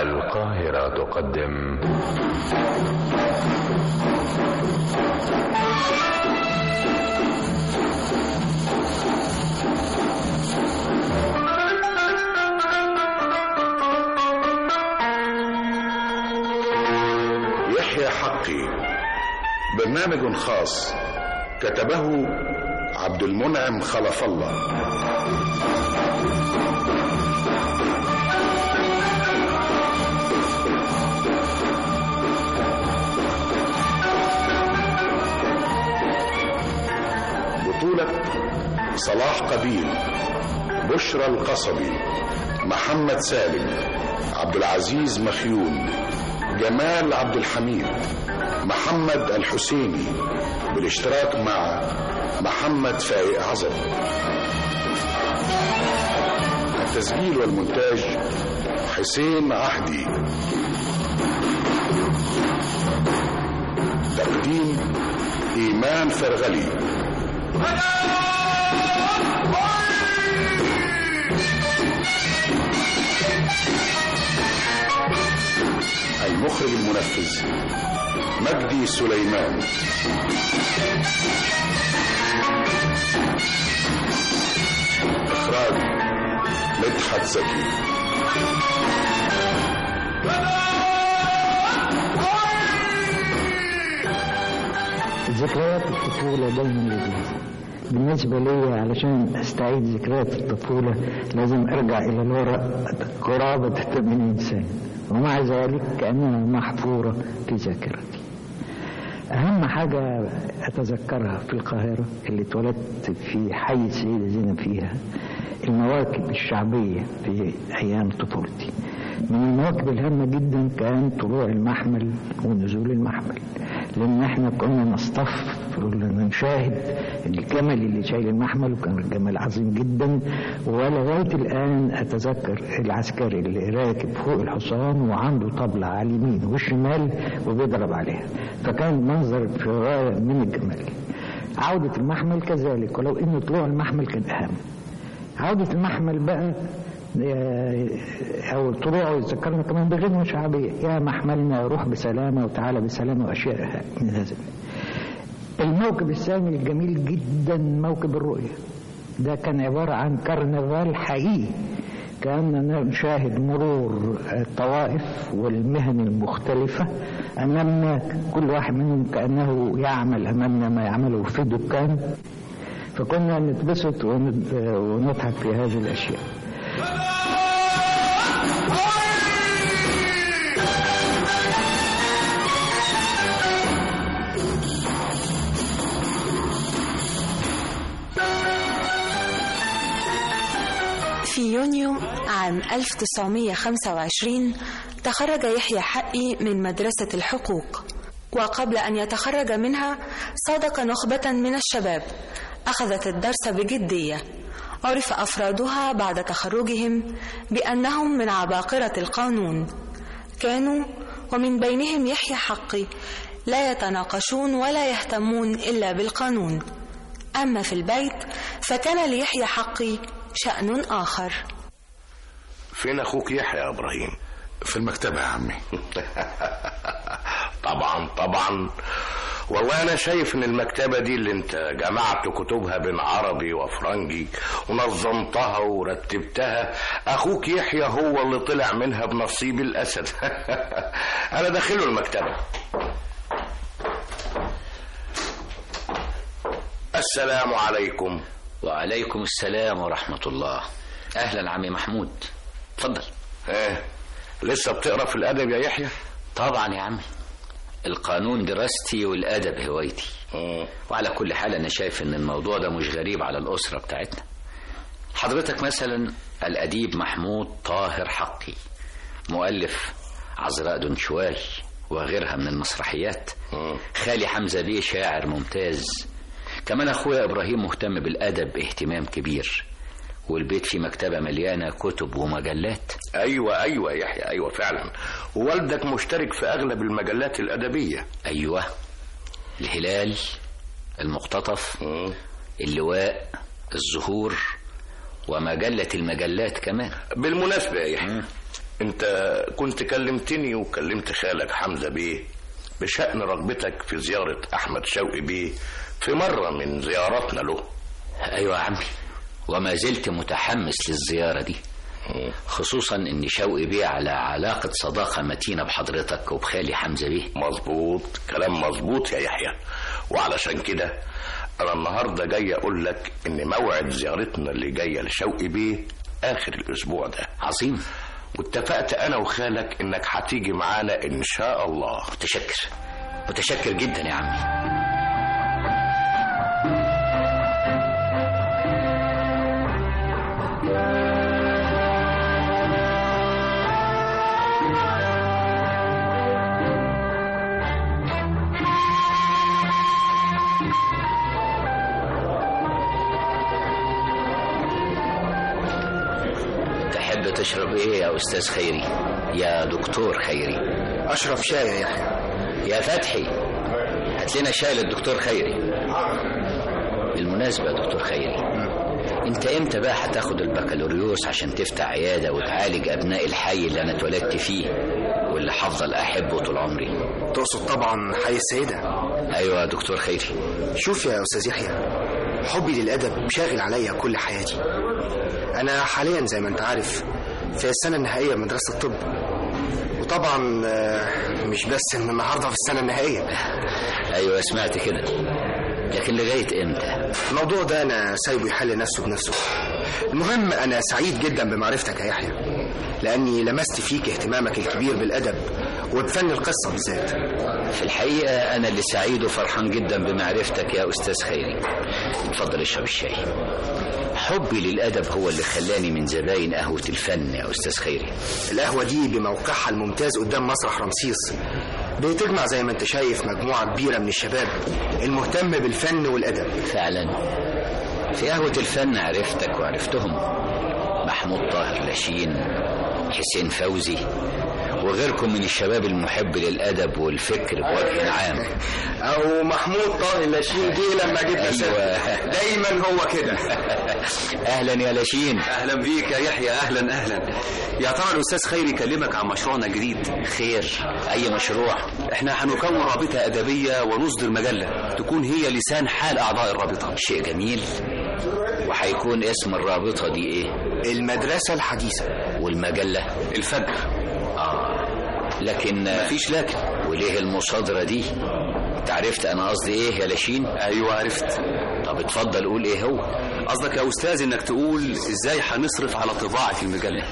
القاهرة تقدم يحيى حقي برنامج خاص كتبه عبد المنعم خلف الله بطولة صلاح قبيل بشرى القصبي محمد سالم عبد العزيز مخيون جمال عبد الحميد محمد الحسيني بالاشتراك مع محمد فايق عزب التسجيل والمونتاج حسين عهدي تقديم ايمان فرغلي المخرج المنفذ مجدي سليمان إخراج مدحت زكي ذكريات الطفولة دايما لذيذة بالنسبة لي علشان استعيد ذكريات الطفولة لازم ارجع الى الوراء قرابة 80 سنة ومع ذلك كأنها محفورة في ذاكرتي أهم حاجة أتذكرها في القاهرة اللي اتولدت في حي السيدة زينب فيها المواكب الشعبية في أيام طفولتي من المواكب الهامة جدا كان طلوع المحمل ونزول المحمل لأن احنا كنا نصطف ونشاهد الجمل اللي شايل المحمل وكان جمل عظيم جدا ولغاية الآن أتذكر العسكري اللي راكب فوق الحصان وعنده طبلة على اليمين والشمال وبيضرب عليها فكان منظر في غاية من الجمال عودة المحمل كذلك ولو إن طلوع المحمل كان أهم عودة المحمل بقى أو طلوعه يذكرنا كمان بغنوة شعبية يا محملنا روح بسلامة وتعالى بسلامة وأشياء من هذا الموكب الثاني الجميل جدا موكب الرؤية ده كان عبارة عن كرنفال حقيقي كأننا نشاهد مرور الطوائف والمهن المختلفة أمامنا كل واحد منهم كأنه يعمل أمامنا ما يعمله في دكان فكنا نتبسط ونضحك في هذه الأشياء في يونيو عام 1925 تخرج يحيى حقي من مدرسة الحقوق وقبل أن يتخرج منها صادق نخبة من الشباب أخذت الدرس بجدية عرف أفرادها بعد تخرجهم بأنهم من عباقرة القانون كانوا ومن بينهم يحيى حقي لا يتناقشون ولا يهتمون إلا بالقانون أما في البيت فكان ليحيى حقي شأن آخر فين أخوك يحيى يا إبراهيم في المكتبة يا عمي طبعا طبعا والله انا شايف ان المكتبه دي اللي انت جمعت كتبها بين عربي وفرنجي ونظمتها ورتبتها اخوك يحيى هو اللي طلع منها بنصيب الاسد انا داخله المكتبه السلام عليكم وعليكم السلام ورحمة الله أهلا عمي محمود اتفضل ايه لسه بتقرا في الادب يا يحيى طبعا يا عمي القانون دراستي والأدب هوايتي مم. وعلى كل حال أنا شايف إن الموضوع ده مش غريب على الأسرة بتاعتنا حضرتك مثلا الأديب محمود طاهر حقي مؤلف عذراء دنشواي وغيرها من المسرحيات مم. خالي حمزة بيه شاعر ممتاز كمان أخويا إبراهيم مهتم بالأدب اهتمام كبير والبيت فيه مكتبة مليانة كتب ومجلات ايوه ايوه يا يحيى ايوه فعلا والدك مشترك في اغلب المجلات الادبيه أيوة الهلال المقتطف مم. اللواء الزهور ومجلة المجلات كمان بالمناسبه يا يحيى انت كنت كلمتني وكلمت خالك حمزة بيه بشأن رغبتك في زيارة أحمد شوقي بيه في مرة من زياراتنا له أيوة يا عمي وما زلت متحمس للزيارة دي خصوصا ان شوقي بيه على علاقة صداقة متينة بحضرتك وبخالي حمزة بيه مظبوط كلام مظبوط يا يحيى وعلشان كده انا النهارده جاي اقول لك ان موعد زيارتنا اللي جايه لشوقي بيه اخر الاسبوع ده عظيم واتفقت انا وخالك انك هتيجي معانا ان شاء الله متشكر متشكر جدا يا عمي تحب تشرب ايه يا استاذ خيري يا دكتور خيري اشرب شاي يا يحيى يا فتحي هات لنا شاي للدكتور خيري بالمناسبة يا دكتور خيري انت امتى بقى هتاخد البكالوريوس عشان تفتح عيادة وتعالج ابناء الحي اللي انا اتولدت فيه واللي هفضل احبه طول عمري تقصد طبعا حي السيدة ايوه يا دكتور خيري شوف يا استاذ يحيى حبي للادب شاغل عليا كل حياتي انا حاليا زي ما انت عارف في السنه النهائيه بمدرسه الطب وطبعا آه، مش بس ان النهارده في السنه النهائيه ايوه سمعت كده لكن لغاية امتى الموضوع ده انا سايبه يحل نفسه بنفسه المهم انا سعيد جدا بمعرفتك يا يحيى لاني لمست فيك اهتمامك الكبير بالادب وبفن القصه بالذات في الحقيقة أنا اللي سعيد وفرحان جدا بمعرفتك يا أستاذ خيري اتفضل اشرب الشاي حبي للأدب هو اللي خلاني من زباين قهوة الفن يا أستاذ خيري القهوة دي بموقعها الممتاز قدام مسرح رمسيس بتجمع زي ما انت شايف مجموعة كبيرة من الشباب المهتم بالفن والأدب فعلا في قهوة الفن عرفتك وعرفتهم محمود طاهر لاشين حسين فوزي وغيركم من الشباب المحب للأدب والفكر بوجه عام أو محمود طاهر لاشين دي لما جبت أيوة. دايما هو كده أهلا يا لاشين اهلا بيك يا يحيى اهلا اهلا يا ترى الاستاذ خيري يكلمك عن مشروعنا الجديد خير أي مشروع احنا هنكون رابطه ادبيه ونصدر مجله تكون هي لسان حال اعضاء الرابطه شيء جميل وهيكون اسم الرابطة دي ايه المدرسة الحديثة والمجلة الفجر آه لكن مفيش لكن وليه المصادرة دي انت عرفت انا قصدي ايه يا لاشين ايوه عرفت طب اتفضل قول ايه هو قصدك يا استاذ انك تقول ازاي هنصرف على طباعه المجله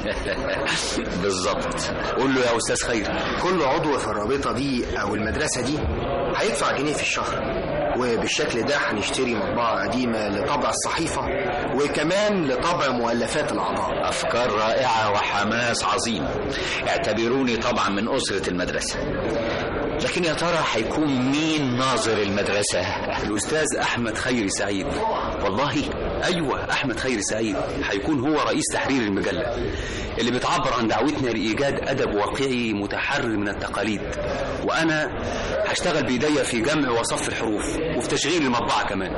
بالظبط قول له يا استاذ خيري كل عضو في الرابطة دي أو المدرسة دي هيدفع جنيه في الشهر وبالشكل ده هنشتري مطبعة قديمة لطبع الصحيفة وكمان لطبع مؤلفات الأعضاء افكار رائعة وحماس عظيم اعتبروني طبعا من اسرة المدرسة لكن يا ترى هيكون مين ناظر المدرسة الاستاذ احمد خيري سعيد والله ايوه احمد خيري سعيد هيكون هو رئيس تحرير المجله اللي بتعبر عن دعوتنا لايجاد ادب واقعي متحرر من التقاليد وانا هشتغل بايديا في جمع وصف الحروف وفي تشغيل المطبعه كمان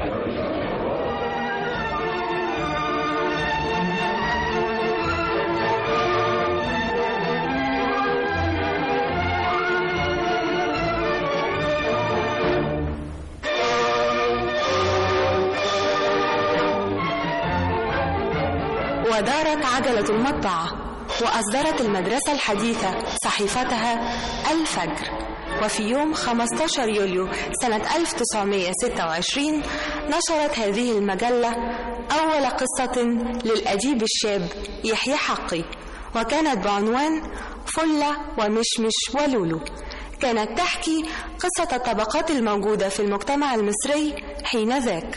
ودارت عجلة المطبعة وأصدرت المدرسة الحديثة صحيفتها الفجر وفي يوم 15 يوليو سنة 1926 نشرت هذه المجلة أول قصة للأديب الشاب يحيى حقي وكانت بعنوان فلة ومشمش ولولو كانت تحكي قصة الطبقات الموجودة في المجتمع المصري حين ذاك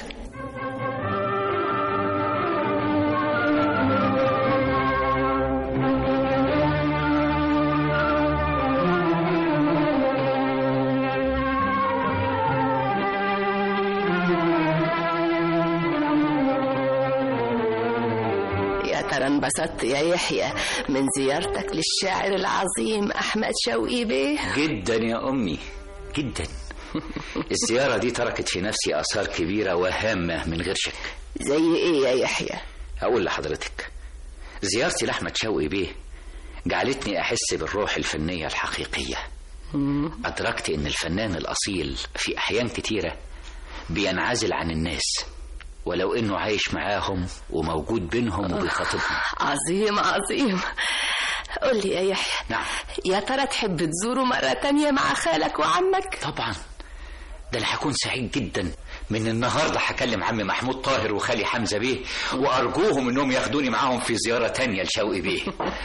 يا ترى انبسطت يا يحيى من زيارتك للشاعر العظيم أحمد شوقي بيه جدا يا أمي جدا الزيارة دي تركت في نفسي آثار كبيرة وهامة من غير شك زي إيه يا يحيى أقول لحضرتك زيارتي لأحمد شوقي بيه جعلتني أحس بالروح الفنية الحقيقية أدركت إن الفنان الأصيل في أحيان كتيرة بينعزل عن الناس ولو إنه عايش معاهم وموجود بينهم وبيخاطبهم عظيم عظيم قول لي يا يحيى نعم يا ترى تحب تزوره مرة تانية مع خالك وعمك طبعا ده أنا هكون سعيد جدا من النهاردة هكلم عم محمود طاهر وخالي حمزة بيه وأرجوهم إنهم ياخدوني معاهم في زيارة تانية لشوقي بيه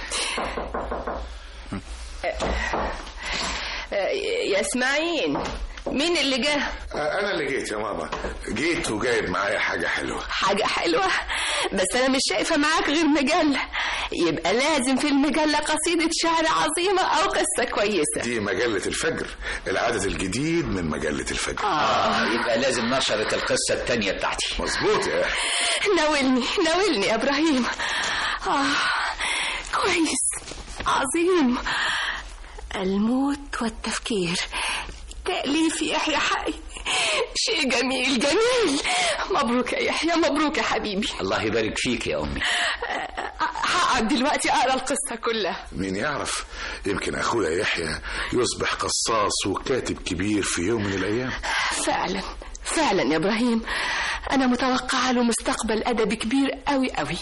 يا اسماعيل مين اللي جه انا اللي جيت يا ماما جيت وجايب معايا حاجه حلوه حاجة حلوة بس أنا مش شايفة معاك غير مجلة يبقى لازم في المجلة قصيدة شعر عظيمة أو قصة كويسة دي مجله الفجر العدد الجديد من مجله الفجر آه يبقى لازم نشرت القصة التانية بتاعتي مظبوط يا اخي ناولني ناولني يا إبراهيم آه كويس عظيم الموت والتفكير تأليف يحيى حي شيء جميل جميل مبروك يا يحيى مبروك يا حبيبي الله يبارك فيك يا أمي هقعد دلوقتي أقرأ القصة كلها مين يعرف يمكن اخويا يحيى يصبح قصاص وكاتب كبير في يوم من الايام فعلا فعلا يا إبراهيم أنا متوقعة له مستقبل أدبي كبير قوي قوي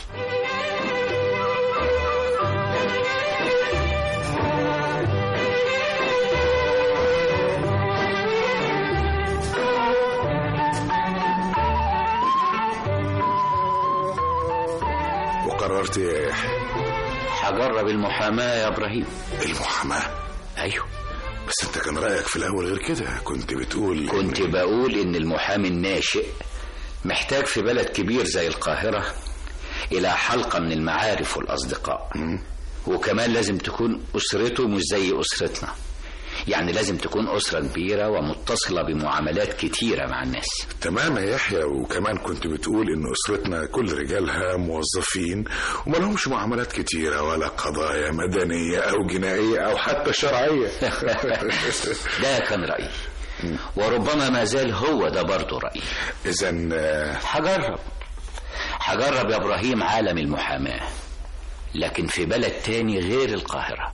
وقررت يا يحيى هجرب المحاماة يا إبراهيم المحاماه أيوه بس انت كان رايك في الاول غير كده كنت بتقول إن- كنت بقول إن المحامي الناشئ محتاج في بلد كبير زي القاهرة إلى حلقة من المعارف والأصدقاء وكمان لازم تكون أسرته مش زي أسرتنا يعني لازم تكون أسرة كبيرة ومتصلة بمعاملات كتيرة مع الناس تمام يا يحيى وكمان كنت بتقول ان اسرتنا كل رجالها موظفين وما لهمش معاملات كتيره ولا قضايا مدنيه او جنائيه او حتى شرعيه ده كان رأيي وربما ما زال هو ده برضه رأيي اذا هجرب هجرب يا إبراهيم عالم المحاماة لكن في بلد تاني غير القاهرة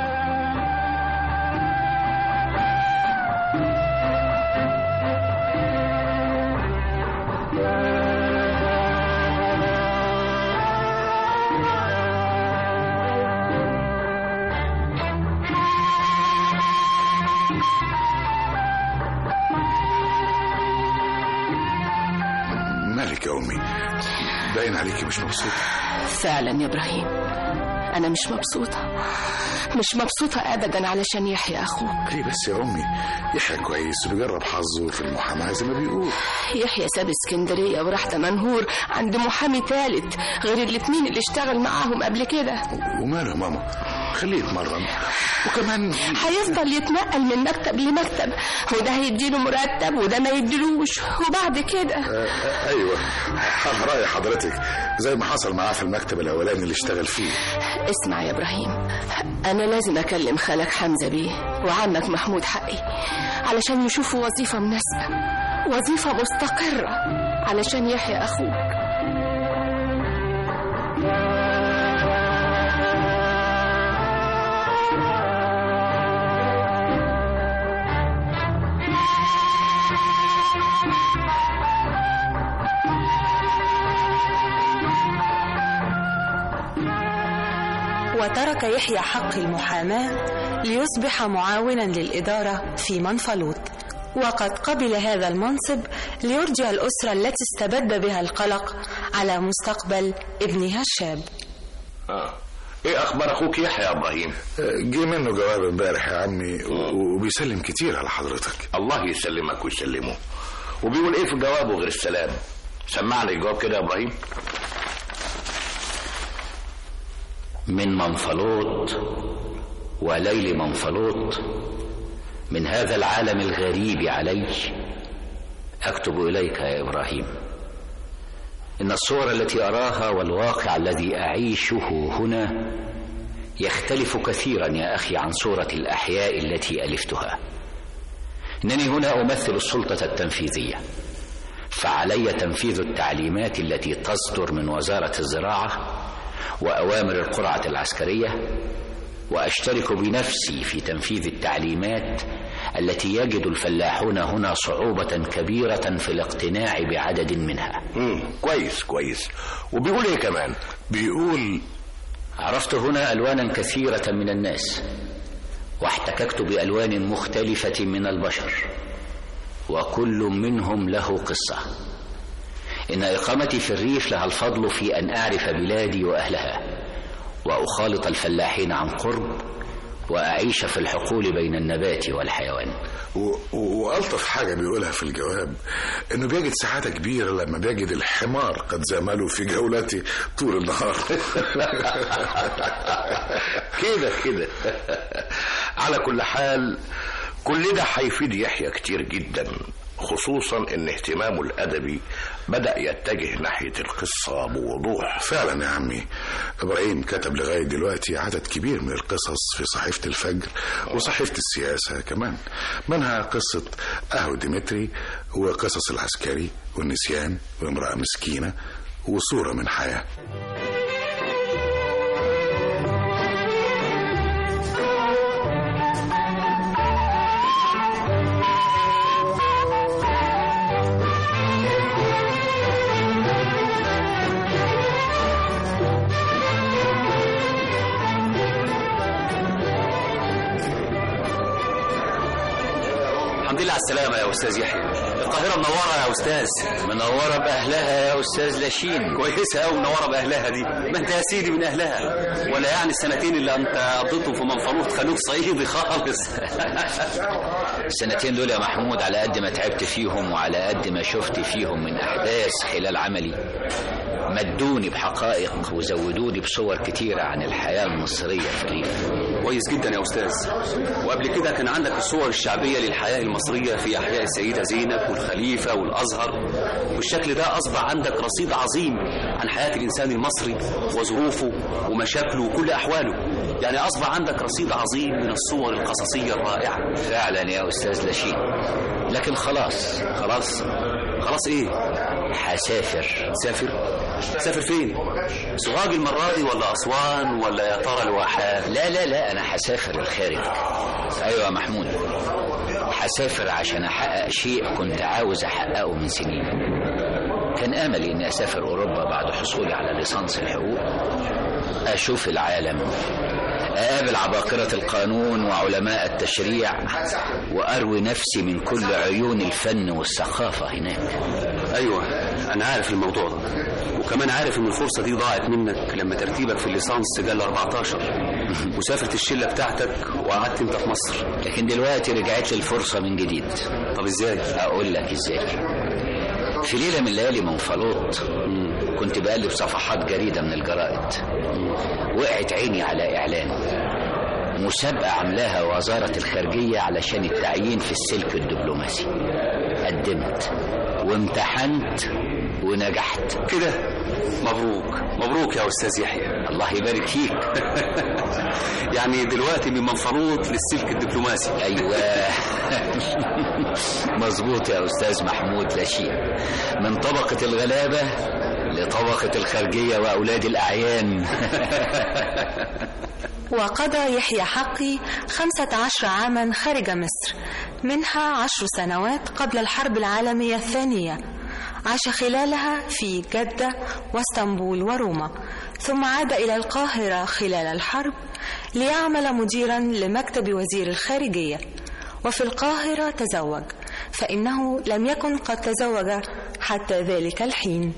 مالك يا امي باين عليكي مش مبسوطه فعلا يا إبراهيم أنا مش مبسوطة مش مبسوطة أبدا علشان يحيى أخوك ليه بس يا امي يحيى كويس وبيجرب حظه في المحاماه زي ما بيقول يحيى ساب اسكندرية وراح تمنهور عند محامي تالت غير الاتنين اللي اشتغل معاهم قبل كده وماله يا ماما خليه يتمرن وكمان هيفضل يتنقل من مكتب لمكتب وده هيديله مرتب وده ما يديلوش وبعد كده آه، آه، ايوه على راي حضرتك زي ما حصل معاه في المكتب الاولاني اللي اشتغل فيه اسمع يا إبراهيم أنا لازم أكلم خالك حمزة بيه وعمك محمود حقي علشان يشوفوا وظيفة مناسبة وظيفة مستقرة علشان يحيى أخوك وترك يحيى حق المحاماة ليصبح معاونا للإدارة في منفلوط وقد قبل هذا المنصب ليرجع الأسرة التي استبد بها القلق على مستقبل ابنها الشاب آه. ايه اخبار اخوك يحيى يا ابراهيم آه، جه منه جواب امبارح يا عمي و- وبيسلم كتير على حضرتك الله يسلمك ويسلمه وبيقول ايه في جوابه غير السلام سمعني الجواب كده يا ابراهيم من منفلوط وليل منفلوط من هذا العالم الغريب علي أكتب إليك يا إبراهيم إن الصور التي أراها والواقع الذي أعيشه هنا يختلف كثيرا يا أخي عن صورة الأحياء التي ألفتها إنني هنا أمثل السلطة التنفيذية فعلي تنفيذ التعليمات التي تصدر من وزارة الزراعة وأوامر القرعة العسكرية واشترك بنفسي في تنفيذ التعليمات التي يجد الفلاحون هنا صعوبه كبيره في الاقتناع بعدد منها مم. كويس كويس وبيقول ايه كمان بيقول عرفت هنا الوانا كثيره من الناس واحتككت بالوان مختلفه من البشر وكل منهم له قصه ان اقامتي في الريف لها الفضل في ان اعرف بلادي واهلها واخالط الفلاحين عن قرب واعيش في الحقول بين النبات والحيوان و- و- والطف حاجه بيقولها في الجواب انه بيجد سعاده كبيره لما بيجد الحمار قد زمله في جولته طول النهار كده كده على كل حال كل ده هيفيد يحيى كتير جدا خصوصا ان اهتمامه الادبي بدا يتجه ناحيه القصه بوضوح فعلا يا عمي ابراهيم كتب لغايه دلوقتي عدد كبير من القصص في صحيفه الفجر وصحيفه السياسه كمان منها قصه اهو ديمتري وقصص العسكري والنسيان وامراه مسكينه وصوره من حياه الحمد لله على السلامة يا أستاذ يحيى القاهرة منورة يا أستاذ منوره باهلها يا استاذ لاشين كويسة أوي منورة بأهلها دي ما أنت يا سيدي من أهلها ولا يعني السنتين اللي أنت قضيتهم في منفلوط خلوك صعيدي خالص السنتين دول يا محمود على قد ما تعبت فيهم وعلى قد ما شفت فيهم من أحداث خلال عملي مدوني بحقائق وزودوني بصور كتيرة عن الحياة المصرية في الريف كويس جدا يا أستاذ وقبل كده كان عندك الصور الشعبية للحياة المصرية في أحياء السيدة زينب والخليفة والأزهر والشكل ده أصبح عندك رصيد عظيم عن حياة الإنسان المصري وظروفه ومشاكله وكل أحواله يعني أصبح عندك رصيد عظيم من الصور القصصية الرائعة فعلا يا أستاذ لاشين لكن خلاص خلاص خلاص إيه هسافر سافر سافر فين سوهاج المرة دي ولا أسوان ولا يا ترى الواحات لا لا لا أنا هسافر الخارج أيوة يا محمود هسافر عشان أحقق شيء كنت عاوز أحققه من سنين كان أملي إني أسافر أوروبا بعد حصولي على ليسانس الحقوق أشوف العالم أقابل عباقرة القانون وعلماء التشريع وأروي نفسي من كل عيون الفن والثقافة هناك أيوة أنا عارف الموضوع ده وكمان عارف إن الفرصة دي ضاعت منك لما ترتيبك في الليسانس جال 14 وسافرت الشلة بتاعتك وقعدت أنت في مصر لكن دلوقتي رجعت لي الفرصة من جديد طب إزاي؟ أقول لك إزاي في ليلة من ليالي منفلوط كنت بقلب صفحات جريدة من الجرائد وقعت عيني على إعلان مسابقة عاملاها وزارة الخارجية علشان التعيين في السلك الدبلوماسي قدمت وامتحنت ونجحت كده مبروك مبروك يا أستاذ يحيى الله يبارك فيك يعني دلوقتي من منفلوط للسلك الدبلوماسي أيوة مظبوط يا أستاذ محمود لاشين من طبقة الغلابة لطبقة الخارجية وأولاد الأعيان وقضى يحيى حقي خمسة عشر عاما خارج مصر منها عشر سنوات قبل الحرب العالمية الثانية عاش خلالها في جدة واسطنبول وروما ثم عاد إلى القاهرة خلال الحرب ليعمل مديرا لمكتب وزير الخارجية وفي القاهرة تزوج فإنه لم يكن قد تزوج حتى ذلك الحين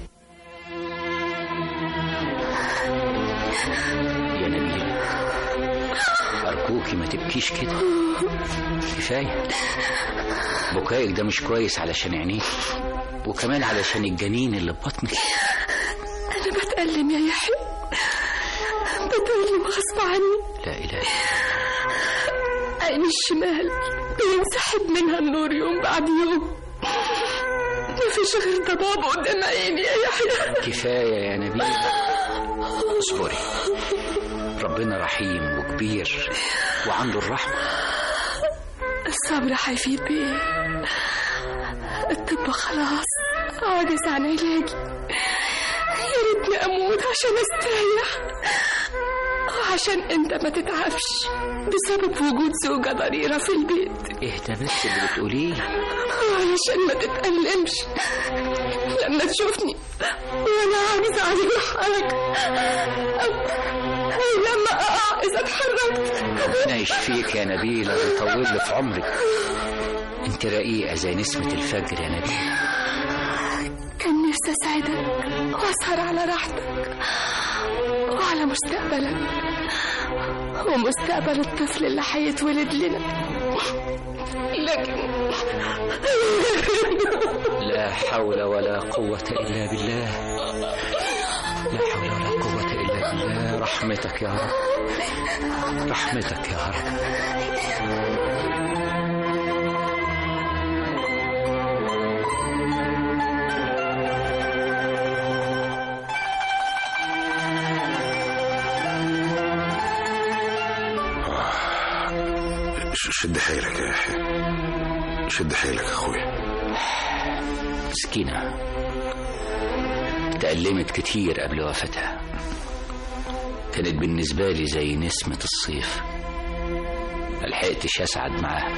يا نبيل أرجوكي ما تبكيش كده كفاية بكائك ده مش كويس علشان عينيك وكمان علشان الجنين اللي في بطنك أنا بتألم يا يحيى بتألم غصب عني لا إله إلا عيني الشمال بينسحب منها النور يوم بعد يوم مفيش غير ضباب قدام عيني يا يحيى كفاية يا نبيل اصبري ربنا رحيم وكبير وعنده الرحمة الصبر هيفيد بإيه الطب خلاص عاجز عن علاجي يا ريتني أموت عشان أستريح وعشان انت ما تتعبش بسبب وجود زوجة ضريرة في البيت ايه ده بس اللي بتقوليه علشان ما تتألمش لما تشوفني وانا عايزة اجرحك أو لما اقع اذا اتحركت ربنا يشفيك يا نبيلة ويطول لي في عمرك انت رقيقة زي نسمة الفجر يا نبيلة كان نفسي اساعدك واسهر على راحتك وعلى مستقبلك ومستقبل الطفل اللي هيتولد لنا لكن لا حول ولا قوة إلا بالله لا حول ولا قوة إلا بالله رحمتك يا رب رحمتك يا رب ش- شد حيلك يا يحيى شد حيلك يا اخويا مسكينة تألمت كتير قبل وفاتها كانت بالنسبة لي زي نسمة الصيف ملحقتش أسعد معاها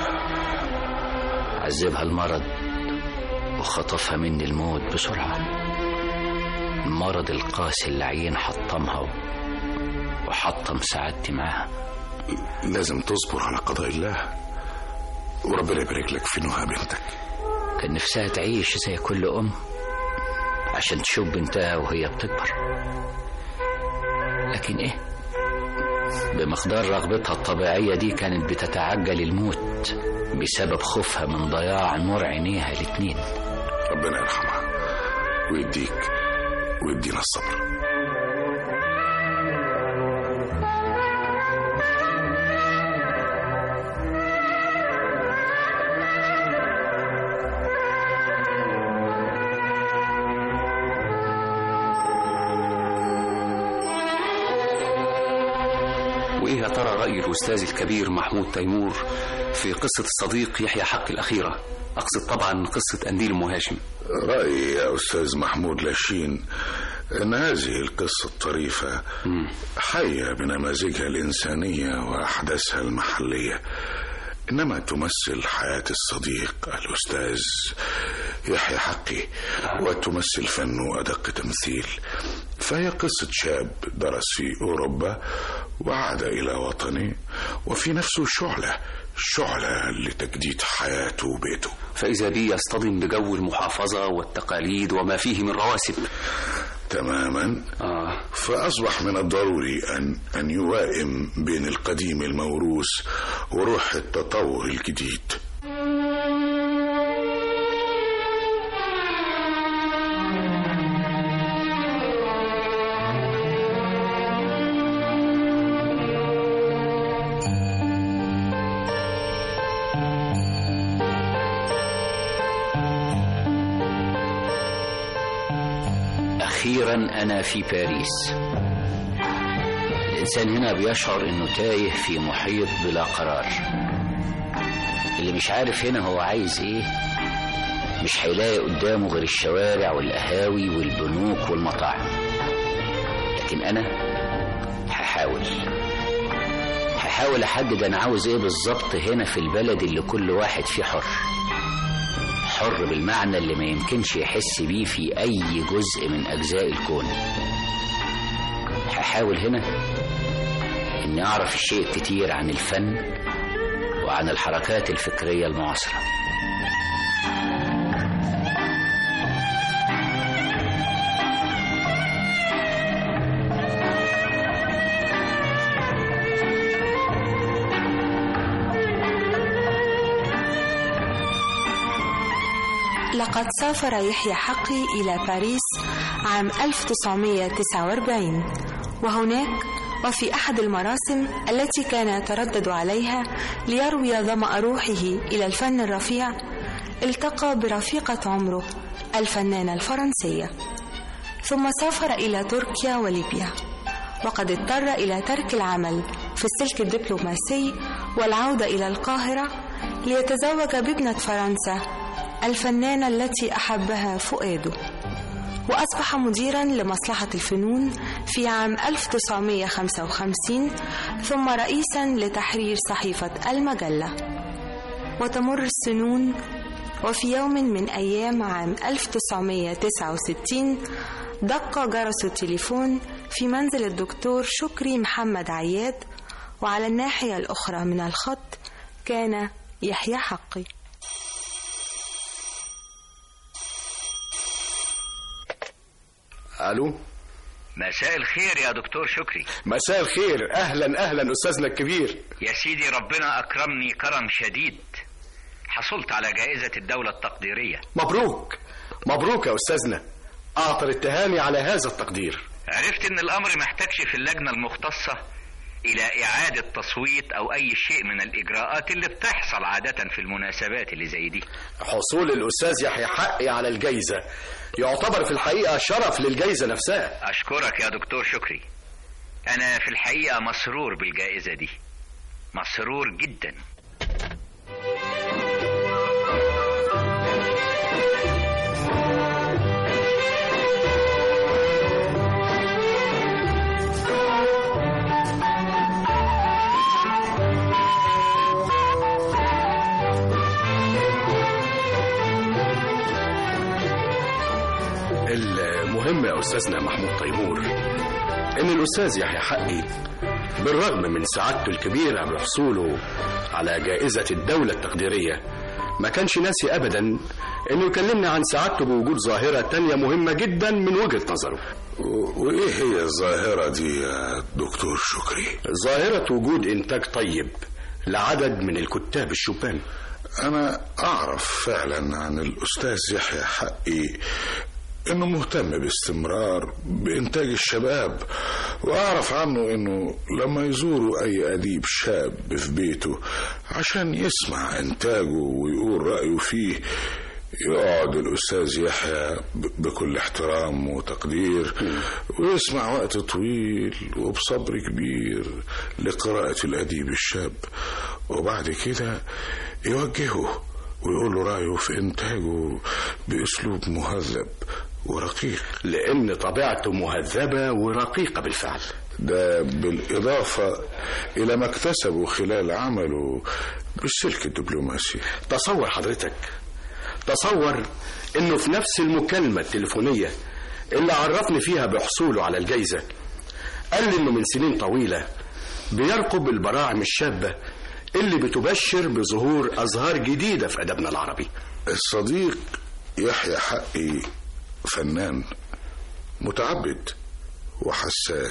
عذبها المرض وخطفها مني الموت بسرعة المرض القاسي اللي عين حطمها و- وحطم سعادتي معاها لازم تصبر على قضاء الله وربنا يبارك لك في نهى بنتك كان نفسها تعيش زي كل أم عشان تشوف بنتها وهي بتكبر لكن إيه بمقدار رغبتها الطبيعية دي كانت بتتعجل الموت بسبب خوفها من ضياع نور عينيها الاتنين ربنا يرحمها ويديك ويدينا الصبر وايه يا ترى راي الاستاذ الكبير محمود تيمور في قصه الصديق يحيى حق الاخيره اقصد طبعا قصه قنديل ام هاشم رأيي يا أستاذ محمود لاشين أن هذه القصة الطريفة حية بنماذجها الإنسانية وأحداثها المحلية إنما تمثل حياة الصديق الأستاذ يحيى حقي وتمثل فنه أدق تمثيل فهي قصة شاب درس في أوروبا وعاد إلى وطنه وفي نفسه شعلة شعلة لتجديد حياته وبيته فاذا بي يصطدم بجو المحافظه والتقاليد وما فيه من رواسب تماما آه. فأصبح من الضروري أن أن يوائم بين القديم الموروث وروح التطور الجديد أخيرا أنا في باريس الإنسان هنا بيشعر إنه تايه في محيط بلا قرار اللي مش عارف هنا هو عايز إيه مش هيلاقي قدامه غير الشوارع والقهاوي والبنوك والمطاعم لكن أنا هحاول هحاول أحدد أنا عاوز إيه بالظبط هنا في البلد اللي كل واحد فيه حر حر بالمعنى اللي ما يمكنش يحس بيه في أي جزء من أجزاء الكون هحاول هنا إني أعرف الشيء كتير عن الفن وعن الحركات الفكرية المعاصرة لقد سافر يحيى حقي إلى باريس عام 1949 وهناك وفي أحد المراسم التي كان يتردد عليها ليروي ظمأ روحه إلى الفن الرفيع التقى برفيقة عمره الفنانة الفرنسية ثم سافر إلى تركيا وليبيا وقد اضطر إلى ترك العمل في السلك الدبلوماسي والعودة إلى القاهرة ليتزوج بابنة فرنسا الفنانة التي أحبها فؤاده وأصبح مديرا لمصلحة الفنون في عام 1955 ثم رئيسا لتحرير صحيفة المجلة وتمر السنون وفي يوم من أيام عام 1969 دق جرس التليفون في منزل الدكتور شكري محمد عياد وعلى الناحية الأخرى من الخط كان يحيى حقي الو مساء الخير يا دكتور شكري مساء الخير اهلا اهلا استاذنا الكبير يا سيدي ربنا اكرمني كرم شديد حصلت على جائزة الدولة التقديرية مبروك مبروك يا استاذنا اعطر التهاني على هذا التقدير عرفت ان الامر محتاجش في اللجنة المختصة الى اعادة تصويت او اي شيء من الاجراءات اللي بتحصل عادة في المناسبات اللي زي دي حصول الاستاذ يحيى حقي على الجائزة يعتبر في الحقيقة شرف للجائزة نفسها اشكرك يا دكتور شكري انا في الحقيقة مسرور بالجائزة دي مسرور جدا المهم يا استاذنا محمود تيمور ان الاستاذ يحيى حقي بالرغم من سعادته الكبيرة بحصوله على جائزة الدولة التقديرية ما كانش ناسي ابدا انه يكلمنا عن سعادته بوجود ظاهرة تانية مهمة جدا من وجهة نظره وايه هي الظاهرة دي يا دكتور شكري ظاهرة وجود انتاج طيب لعدد من الكتاب الشبان انا اعرف فعلا عن الاستاذ يحيى حقي انه مهتم باستمرار بانتاج الشباب واعرف عنه انه لما يزوروا اي اديب شاب في بيته عشان يسمع انتاجه ويقول رايه فيه يقعد الأستاذ يحيى بكل احترام وتقدير ويسمع وقت طويل وبصبر كبير لقراءة الأديب الشاب وبعد كده يوجهه ويقول له رأيه في إنتاجه بأسلوب مهذب ورقيق لأن طبيعته مهذبة ورقيقة بالفعل ده بالإضافة إلى ما اكتسبه خلال عمله بالسلك الدبلوماسي تصور حضرتك تصور انه في نفس المكالمة التليفونية اللي عرفني فيها بحصوله على الجايزة قال لي انه من سنين طويلة بيرقب البراعم الشابة اللي بتبشر بظهور أزهار جديدة في أدبنا العربي الصديق يحيى حقي فنان متعبد وحساس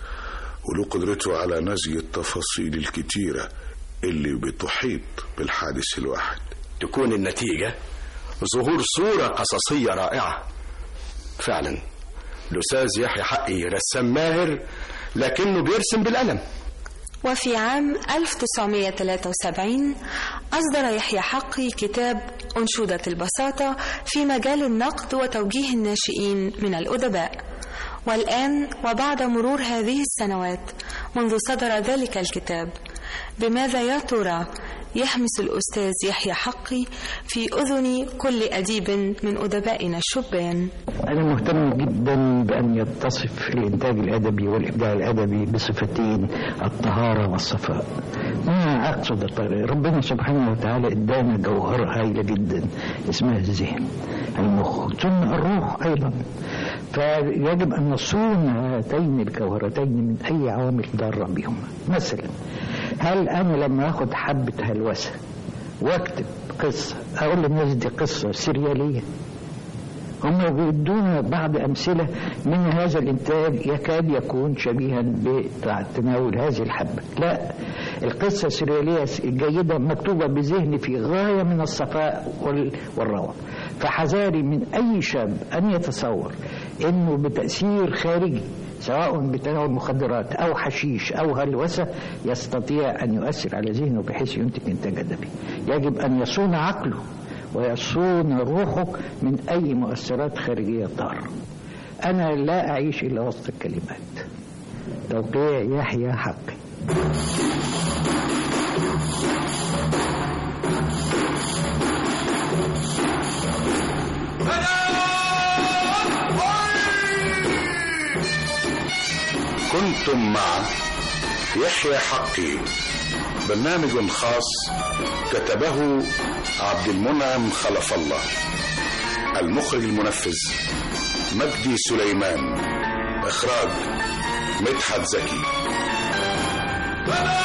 وله قدرته على نسج التفاصيل الكتيرة اللي بتحيط بالحادث الواحد تكون النتيجة ظهور صورة قصصية رائعة فعلا الأستاذ يحيى حقي رسام ماهر لكنه بيرسم بالقلم وفي عام 1973 أصدر يحيى حقي كتاب أنشودة البساطة في مجال النقد وتوجيه الناشئين من الأدباء والآن وبعد مرور هذه السنوات منذ صدر ذلك الكتاب بماذا يا ترى يحمس الأستاذ يحيى حقي في أذن كل أديب من أدبائنا الشبان أنا مهتم جدا بأن يتصف الإنتاج الأدبي والإبداع الأدبي بصفتين الطهارة والصفاء ما أقصد الطهارة ربنا سبحانه وتعالى إدانا جوهرة هائلة جدا اسمها الذهن المخ ثم الروح أيضا فيجب أن نصون هاتين الجوهرتين من أي عوامل ضارة بهما مثلا هل أنا لما أخذ حبة هلوسة واكتب قصة أقول للناس دي قصة سريالية هم بيدونا بعض أمثلة من هذا الإنتاج يكاد يكون شبيها بتناول هذه الحبة لا القصة السريالية الجيدة مكتوبة بذهن في غاية من الصفاء والروعة فحذاري من أي شاب أن يتصور أنه بتأثير خارجي سواء بتناول مخدرات أو حشيش أو هلوسة يستطيع أن يؤثر على ذهنه بحيث ينتج إنتاج أدبي يجب أن يصون عقله ويصون روحه من أي مؤثرات خارجية ضارة أنا لا أعيش إلا وسط الكلمات توقيع يحيى حقي كنتم مع يحيى حقي برنامج خاص كتبه عبد المنعم خلف الله المخرج المنفذ مجدي سليمان اخراج مدحت زكي